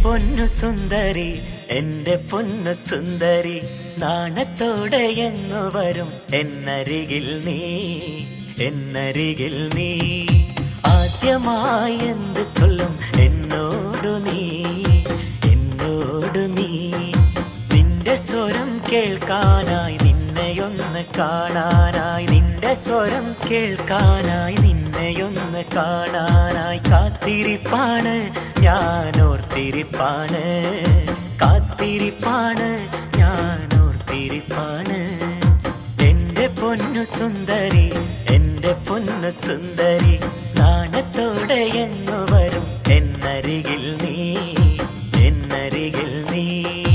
പൊന്നു സുന്ദരി എന്റെ പൊന്നു സുന്ദരി നാണത്തോടെ എന്നു വരും എന്നരികിൽ നീ എന്നരികിൽ നീ ആദ്യമായി എന്ത് ചൊല്ലും എന്നോടു നീ എന്നോടു നീ നിന്റെ സ്വരം കേൾക്കാനായി നിന്നെയൊന്ന് കാണാനായി നിന്റെ സ്വരം കേൾക്കാനായി നിന്നെയൊന്ന് കാണാനായി കാത്തിരിപ്പാണ് ഞാൻ ഓർത്തിരിപ്പാണ് കാത്തിരിപ്പാണ് ഞാൻ ഓർത്തിരിപ്പാണ് എന്റെ പൊന്നു സുന്ദരി എന്റെ പൊന്നു സുന്ദരി നാണത്തോടെ എന്നു വരും എന്നരികിൽ നീ എന്നരികിൽ നീ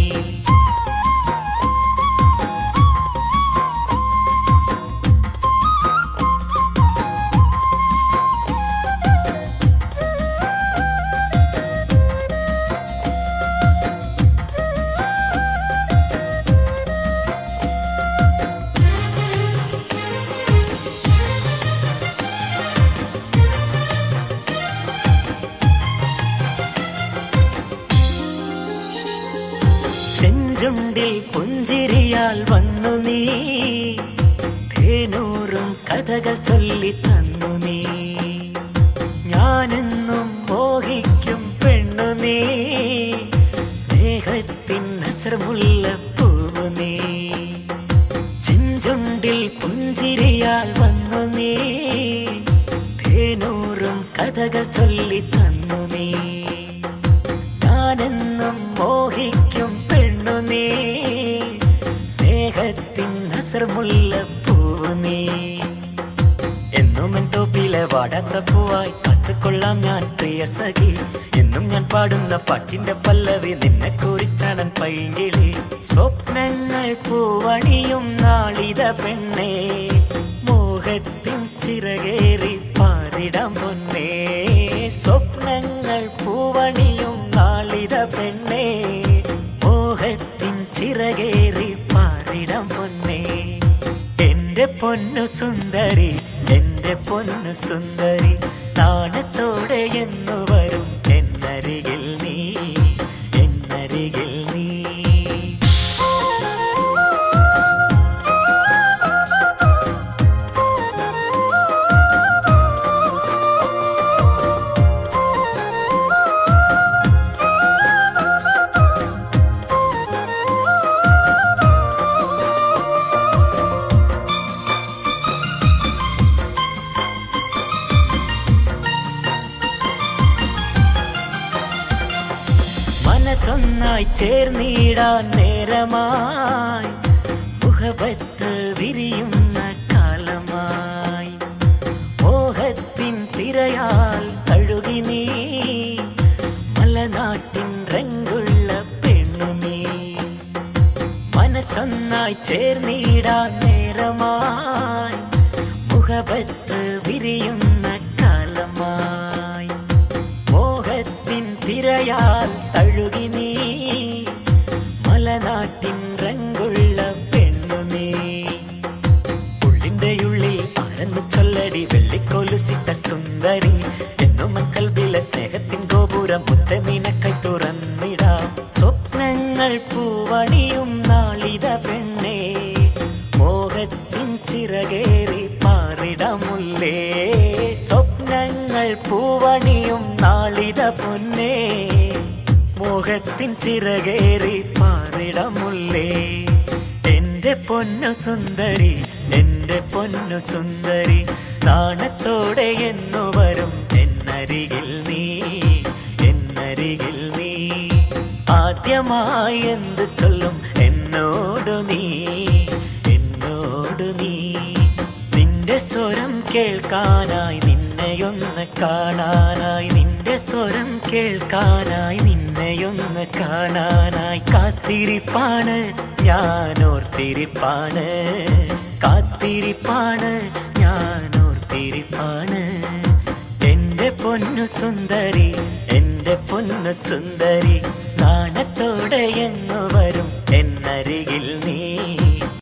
ചെഞ്ചുണ്ടിൽ പുഞ്ചിരിയാൽ വന്നു നീ തേനൂറും കഥകൾ ചൊല്ലി തന്നു നീ ഞാനെന്നും മോഹിക്കും പെണ്ണു നീ സ്നേഹത്തിൻ അസർമുള്ള പൂവു നീ ചെഞ്ചുണ്ടിൽ പുഞ്ചിരിയാൽ വന്നു നീ തേനൂറും കഥകൾ ചൊല്ലി തന്നു നീ ഞാനെന്നും മോഹിക്കും പെണ്ണു നീ സ്നേഹത്തിൻ അസർമുള്ള പൂവ് നീ എന്നും എൻ തോപ്പിലെ വാടാത്ത പൂവായി കാത്തുകൊള്ളാം ഞാൻ പ്രിയ സഖി എന്നും ഞാൻ പാടുന്ന പാട്ടിന്റെ പല്ലവി നിന്നെ കുറിച്ചാണൻ പൈങ്കിളി സ്വപ്നങ്ങൾ പൂവണിയും നാളിത പെണ്ണേ മോഹത്തിൻ ചിറകേറി പാരിടം പൊന്നേ സ്വപ്നങ്ങൾ പൂവണിയും നാളിത പെണ്ണേ മോഹത്തിൻ ചിറകേറി പാരിടം പൊന്നേ എന്റെ പൊന്നു സുന്ദരി എന്റെ പൊന്നു സുന്ദരി നാണത്തോടെ എന്നു വരും എന്നരികിൽ നീ എന്നരികിൽ നീ മനസ്സൊന്നായി ചേർന്നിടാൻ നേരമായി മുഖപത്ത് വിരിയുന്ന കാലമായി മോഹത്തിൻ തിരയാൽ കഴുകി നീ മലനാട്ടിൻ രംഗുള്ള പെണ്ണു നീ മനസ്സൊന്നായി ചേർന്നിടാൻ നേരമായി മുഖപത്ത് വിരിയുന്ന കാലമായി മോഹത്തിൻ തിരയാൽ തഴുകി നീ മലനാട്ടിൻ രംഗുള്ള പെണ്ണു നീ ഉള്ളിന്റെ ഉള്ളിൽ ആരെന്ന് ചൊല്ലടി വെള്ളിക്കൊലുസിട്ട സുന്ദരി എന്നും കൽബിലെ സ്നേഹത്തിൻ ഗോപുരം മുത്ത നിനക്കായി തുറന്നിടാം സ്വപ്നങ്ങൾ പൂവണിയും നാളിത പെണ്ണേ മോഹത്തിൻ ചിറകേറി പാറിടമുല്ലേ സ്വപ്നങ്ങൾ പൂവണിയും നാളിത പൊന്നേ മോഹത്തിൻ ചിറകേറി പാറിടമുല്ലേ എന്റെ പൊന്നു സുന്ദരി എന്റെ പൊന്നു സുന്ദരി നാണത്തോടെ എന്നു വരും എന്നരികിൽ നീ എന്നരികിൽ നീ ആദ്യമായി എന്ത് ചൊല്ലും എന്നോടു നീ എന്നോടു നീ നിന്റെ സ്വരം കേൾക്കാനായി നിന്നെയൊന്ന് കാണാനായി നിന്റെ സ്വരം കേൾക്കാനായി നിന്നെയൊന്ന് കാണാനായി കാത്തിരിപ്പാണ് ഞാൻ ഓർത്തിരിപ്പാണ് കാത്തിരിപ്പാണ് ഞാൻ ഓർത്തിരിപ്പാണ് എന്റെ പൊന്നു സുന്ദരി എന്റെ പൊന്നു സുന്ദരി നാണത്തോടെ എന്നു വരും എന്നരികിൽ